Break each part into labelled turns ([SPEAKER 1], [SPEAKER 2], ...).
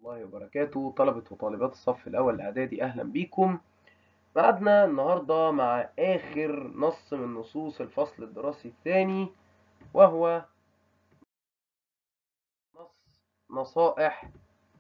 [SPEAKER 1] الله وبركاته طلبة وطالبات الصف الأول الإعدادي أهلا بيكم معادنا النهاردة مع آخر نص من نصوص الفصل الدراسي الثاني وهو نص نصائح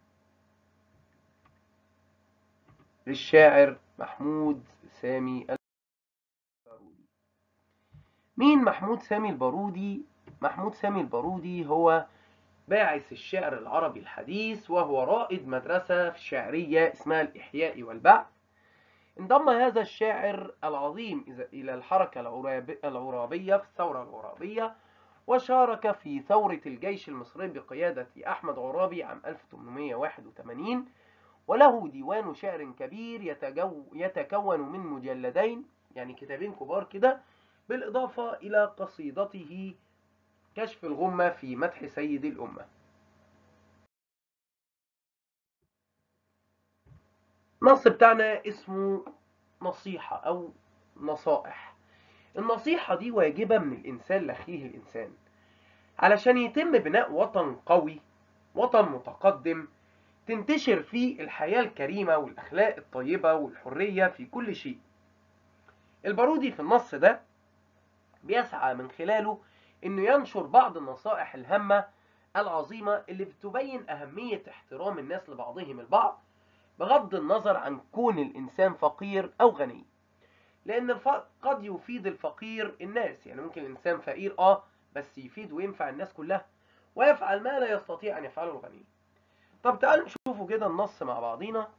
[SPEAKER 1] للشاعر محمود سامي البارودي مين محمود سامي البارودي؟ محمود سامي البارودي هو باعث الشعر العربي الحديث وهو رائد مدرسة شعرية اسمها الإحياء والبعث انضم هذا الشاعر العظيم إلى الحركة العرابية في الثورة العرابية وشارك في ثورة الجيش المصري بقيادة أحمد عرابي عام 1881 وله ديوان شعر كبير يتجو يتكون من مجلدين يعني كتابين كبار كده بالإضافة إلى قصيدته كشف الغمة في مدح سيد الأمة النص بتاعنا اسمه نصيحة أو نصائح النصيحة دي واجبة من الإنسان لأخيه الإنسان علشان يتم بناء وطن قوي وطن متقدم تنتشر فيه الحياة الكريمة والأخلاق الطيبة والحرية في كل شيء البارودي في النص ده بيسعى من خلاله انه ينشر بعض النصائح الهامة العظيمة اللي بتبين اهمية احترام الناس لبعضهم البعض بغض النظر عن كون الانسان فقير او غني لان قد يفيد الفقير الناس يعني ممكن الانسان فقير اه بس يفيد وينفع الناس كلها ويفعل ما لا يستطيع ان يفعله الغني طب تعالوا نشوفوا كده النص مع بعضينا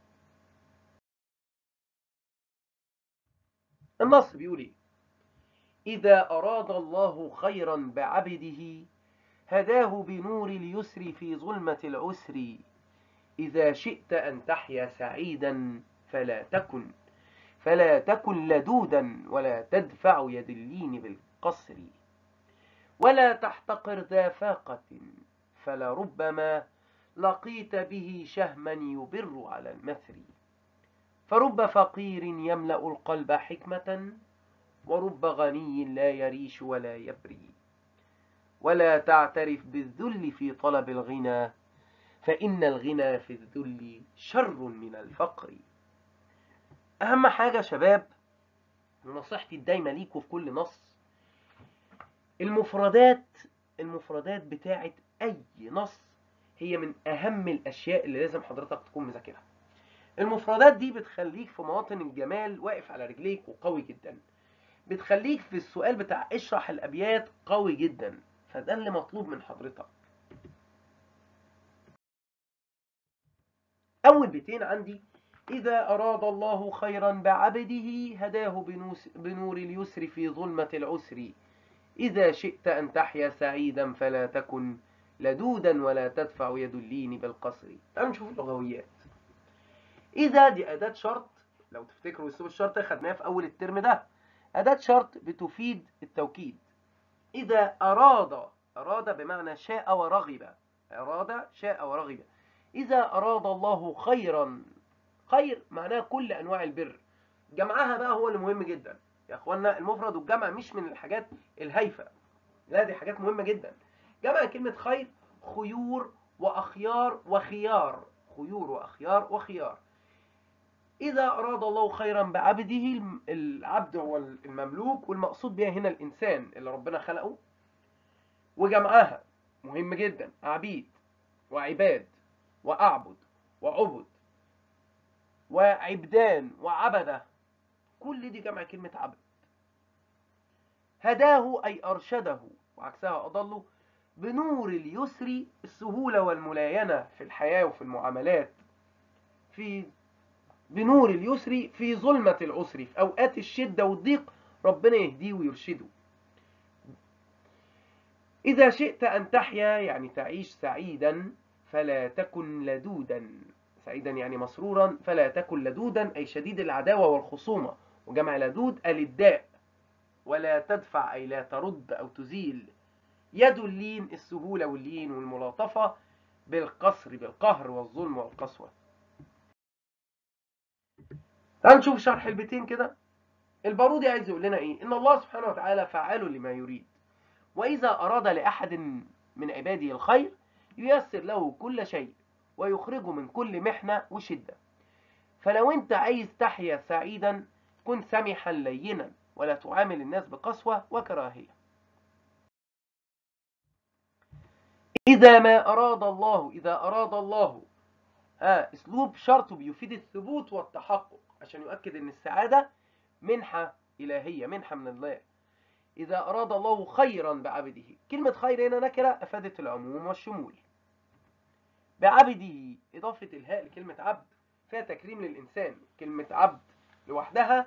[SPEAKER 1] النص بيقول ايه إذا أراد الله خيرا بعبده هداه بنور اليسر في ظلمة العسر إذا شئت أن تحيا سعيدا فلا تكن فلا تكن لدودا ولا تدفع يد اللين بالقصر ولا تحتقر ذا فاقة فلربما لقيت به شهما يبر على المثر فرب فقير يملأ القلب حكمة ورب غني لا يريش ولا يبري ولا تعترف بالذل في طلب الغنى فإن الغنى في الذل شر من الفقر أهم حاجة شباب نصيحتي الدايمة ليكوا في كل نص المفردات المفردات بتاعت أي نص هي من أهم الأشياء اللي لازم حضرتك تكون مذاكرها المفردات دي بتخليك في مواطن الجمال واقف على رجليك وقوي جدا بتخليك في السؤال بتاع اشرح الابيات قوي جدا فده اللي مطلوب من حضرتك اول بيتين عندي اذا اراد الله خيرا بعبده هداه بنور اليسر في ظلمة العسر اذا شئت ان تحيا سعيدا فلا تكن لدودا ولا تدفع يد اللين بالقصر تعالوا نشوف اللغويات اذا دي اداة شرط لو تفتكروا اسلوب الشرط خدناه في اول الترم ده أداة شرط بتفيد التوكيد إذا أراد أراد بمعنى شاء ورغب أراد شاء ورغب إذا أراد الله خيرا خير معناه كل أنواع البر جمعها بقى هو اللي مهم جدا يا أخوانا المفرد والجمع مش من الحاجات الهايفة لا دي حاجات مهمة جدا جمع كلمة خير خيور وأخيار وخيار خيور وأخيار وخيار إذا أراد الله خيرا بعبده العبد هو المملوك والمقصود بها هنا الإنسان اللي ربنا خلقه وجمعها مهم جدا عبيد وعباد وأعبد وعبد وعبدان وعبدة كل دي جمع كلمة عبد هداه أي أرشده وعكسها أضله بنور اليسر السهولة والملاينة في الحياة وفي المعاملات في بنور اليسر في ظلمة العسر في أوقات الشدة والضيق ربنا يهديه ويرشده إذا شئت أن تحيا يعني تعيش سعيدا فلا تكن لدودا سعيدا يعني مسرورا فلا تكن لدودا أي شديد العداوة والخصومة وجمع لدود الإداء ولا تدفع أي لا ترد أو تزيل يد اللين السهولة واللين والملاطفة بالقصر بالقهر والظلم والقسوة تعال نشوف شرح البيتين كده البارودي عايز يقول لنا ايه ان الله سبحانه وتعالى فعال لما يريد واذا اراد لاحد من عباده الخير ييسر له كل شيء ويخرجه من كل محنة وشدة فلو انت عايز تحيا سعيدا كن سمحا لينا ولا تعامل الناس بقسوة وكراهية إذا ما أراد الله إذا أراد الله ها أسلوب شرطه بيفيد الثبوت والتحقق عشان يؤكد أن السعادة منحة إلهية منحة من الله إذا أراد الله خيرا بعبده كلمة خير هنا نكرة أفادت العموم والشمول بعبده إضافة الهاء لكلمة عبد فيها تكريم للإنسان كلمة عبد لوحدها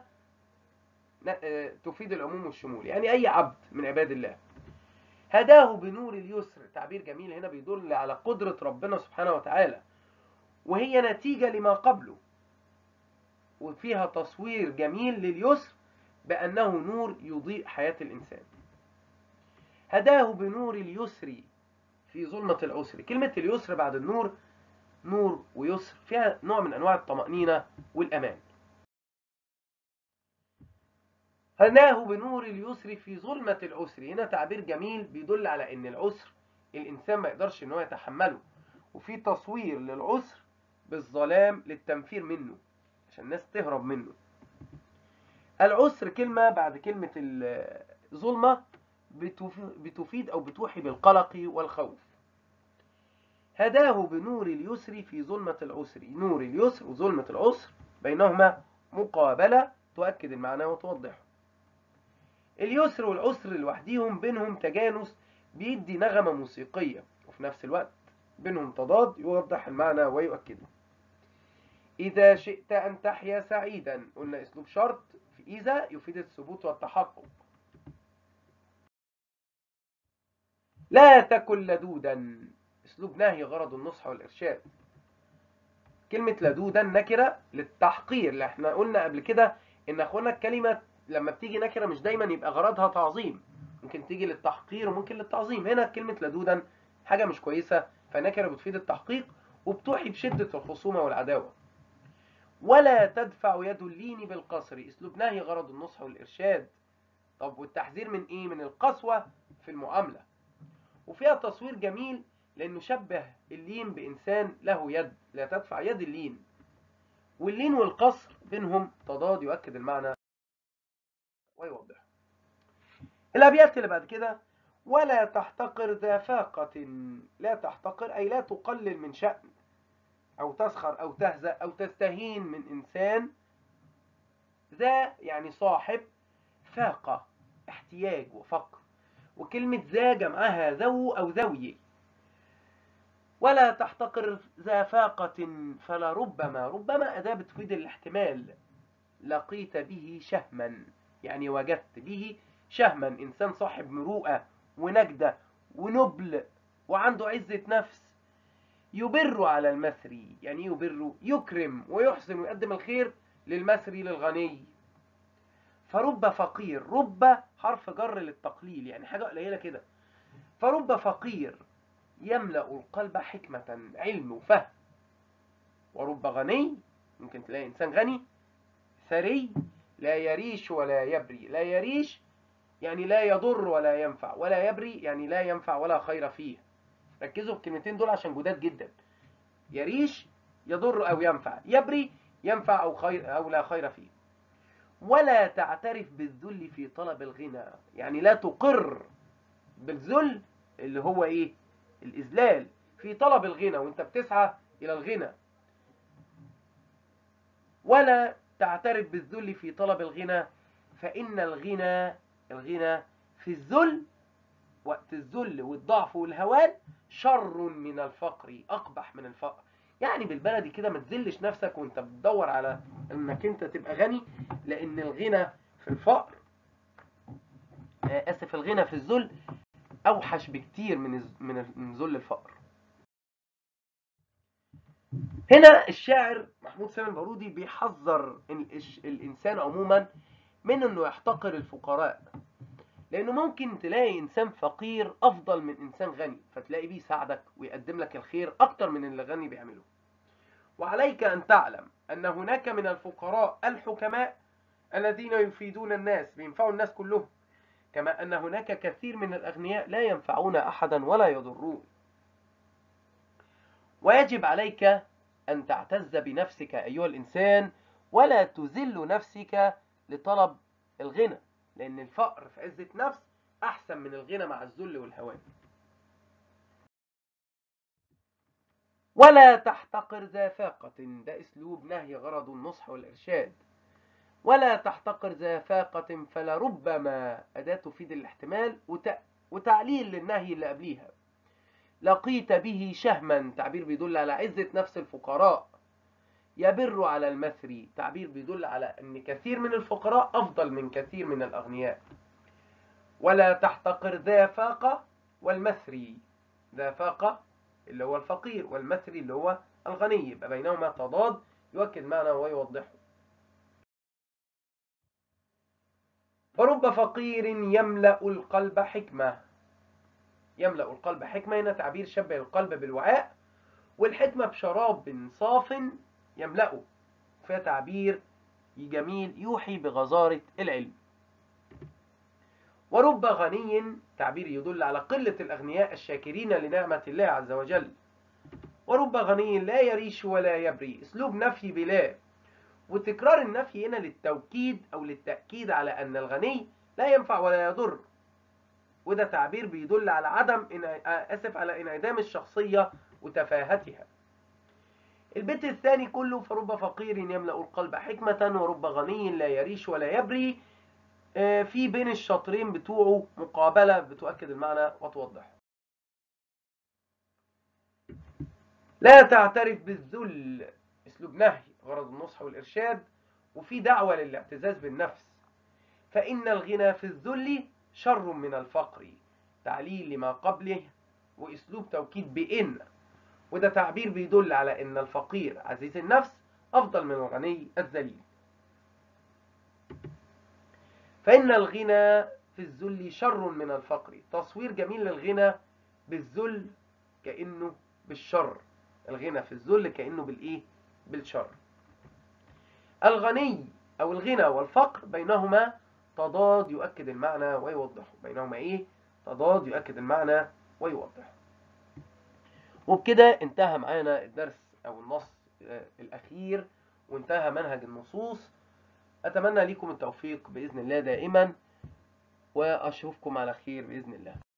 [SPEAKER 1] تفيد العموم والشمول يعني أي عبد من عباد الله هداه بنور اليسر تعبير جميل هنا بيدل على قدرة ربنا سبحانه وتعالى وهي نتيجة لما قبله وفيها تصوير جميل لليسر بأنه نور يضيء حياة الإنسان هداه بنور اليسر في ظلمة العسر كلمة اليسر بعد النور نور ويسر فيها نوع من أنواع الطمأنينة والأمان هداه بنور اليسر في ظلمة العسر هنا تعبير جميل بيدل على أن العسر الإنسان ما يقدرش أنه يتحمله وفي تصوير للعسر بالظلام للتنفير منه عشان الناس تهرب منه العسر كلمة بعد كلمة الظلمة بتفيد أو بتوحي بالقلق والخوف هداه بنور اليسر في ظلمة العسر نور اليسر وظلمة العسر بينهما مقابلة تؤكد المعنى وتوضحه اليسر والعسر لوحديهم بينهم تجانس بيدي نغمة موسيقية وفي نفس الوقت بينهم تضاد يوضح المعنى ويؤكده إذا شئت أن تحيا سعيدا قلنا أسلوب شرط في إذا يفيد الثبوت والتحقق لا تكن لدودا أسلوب نهي غرض النصح والإرشاد كلمة لدودا نكرة للتحقير اللي احنا قلنا قبل كده إن أخوانا الكلمة لما بتيجي نكرة مش دايما يبقى غرضها تعظيم ممكن تيجي للتحقير وممكن للتعظيم هنا كلمة لدودا حاجة مش كويسة فنكرة بتفيد التحقيق وبتوحي بشدة الخصومة والعداوة ولا تدفع يد اللين بالقصر اسلوب نهي غرض النصح والارشاد طب والتحذير من ايه من القسوة في المعاملة وفيها تصوير جميل لانه شبه اللين بانسان له يد لا تدفع يد اللين واللين والقصر بينهم تضاد يؤكد المعنى ويوضح الابيات اللي بعد كده ولا تحتقر ذا فاقة لا تحتقر أي لا تقلل من شأن أو تسخر أو تهزأ أو تستهين من إنسان ذا يعني صاحب فاقة احتياج وفقر وكلمة ذا جمعها ذو أو ذوي ولا تحتقر ذا فاقة فلا ربما ربما أداة بتفيد الاحتمال لقيت به شهما يعني وجدت به شهما إنسان صاحب مروءة ونجدة ونبل وعنده عزة نفس يبر على المثري يعني يبر يكرم ويحسن ويقدم الخير للمثري للغني فرب فقير رب حرف جر للتقليل يعني حاجة قليلة كده فرب فقير يملأ القلب حكمة علم وفهم ورب غني ممكن تلاقي إنسان غني ثري لا يريش ولا يبري لا يريش يعني لا يضر ولا ينفع ولا يبري يعني لا ينفع ولا خير فيه ركزوا في الكلمتين دول عشان جداد جدا يريش يضر او ينفع يبري ينفع او خير او لا خير فيه ولا تعترف بالذل في طلب الغنى يعني لا تقر بالذل اللي هو ايه الاذلال في طلب الغنى وانت بتسعى الى الغنى ولا تعترف بالذل في طلب الغنى فإن الغنى الغنى في الذل وقت الذل والضعف والهوان شر من الفقر أقبح من الفقر يعني بالبلدي كده ما تذلش نفسك وانت بتدور على انك انت تبقى غني لان الغنى في الفقر اسف الغنى في الذل اوحش بكتير من من ذل الفقر هنا الشاعر محمود سامي البارودي بيحذر الانسان عموما من انه يحتقر الفقراء لانه ممكن تلاقي انسان فقير افضل من انسان غني فتلاقي بيه يساعدك ويقدم لك الخير اكتر من اللي الغني بيعمله وعليك ان تعلم ان هناك من الفقراء الحكماء الذين يفيدون الناس بينفعوا الناس كلهم كما ان هناك كثير من الاغنياء لا ينفعون احدا ولا يضرون ويجب عليك أن تعتز بنفسك أيها الإنسان ولا تذل نفسك لطلب الغنى لأن الفقر في عزة نفس أحسن من الغنى مع الذل والهوان ولا تحتقر ذا فاقة ده أسلوب نهي غرض النصح والإرشاد ولا تحتقر ذا فاقة فلربما أداة تفيد الاحتمال وت... وتعليل للنهي اللي قبليها لقيت به شهما تعبير بيدل على عزة نفس الفقراء يبر على المثري تعبير بيدل على أن كثير من الفقراء أفضل من كثير من الأغنياء ولا تحتقر ذا فاقة والمثري ذا فاقة اللي هو الفقير والمثري اللي هو الغني يبقى بينهما تضاد يؤكد معنى ويوضحه فرب فقير يملأ القلب حكمة يملأ القلب حكمة هنا تعبير شبه القلب بالوعاء والحكمة بشراب صاف يملأه فيها تعبير جميل يوحي بغزارة العلم ورب غني تعبير يدل على قلة الأغنياء الشاكرين لنعمة الله عز وجل ورب غني لا يريش ولا يبري اسلوب نفي بلا وتكرار النفي هنا للتوكيد أو للتأكيد على أن الغني لا ينفع ولا يضر وده تعبير بيدل على عدم أسف على انعدام الشخصية وتفاهتها البيت الثاني كله فرب فقير يملأ القلب حكمة ورب غني لا يريش ولا يبري في بين الشطرين بتوعه مقابلة بتؤكد المعنى وتوضحه لا تعترف بالذل اسلوب نهي غرض النصح والإرشاد وفي دعوة للاعتزاز بالنفس فإن الغنى في الذل شر من الفقر تعليل لما قبله واسلوب توكيد بإن وده تعبير بيدل على ان الفقير عزيز النفس افضل من الغني الذليل فان الغنى في الذل شر من الفقر تصوير جميل للغنى بالذل كانه بالشر الغنى في الذل كانه بالايه بالشر الغني او الغنى والفقر بينهما تضاد يؤكد المعنى ويوضحه بينهما ايه تضاد يؤكد المعنى ويوضحه وبكده انتهى معانا الدرس او النص الاخير وانتهى منهج النصوص اتمنى لكم التوفيق باذن الله دائما واشوفكم على خير باذن الله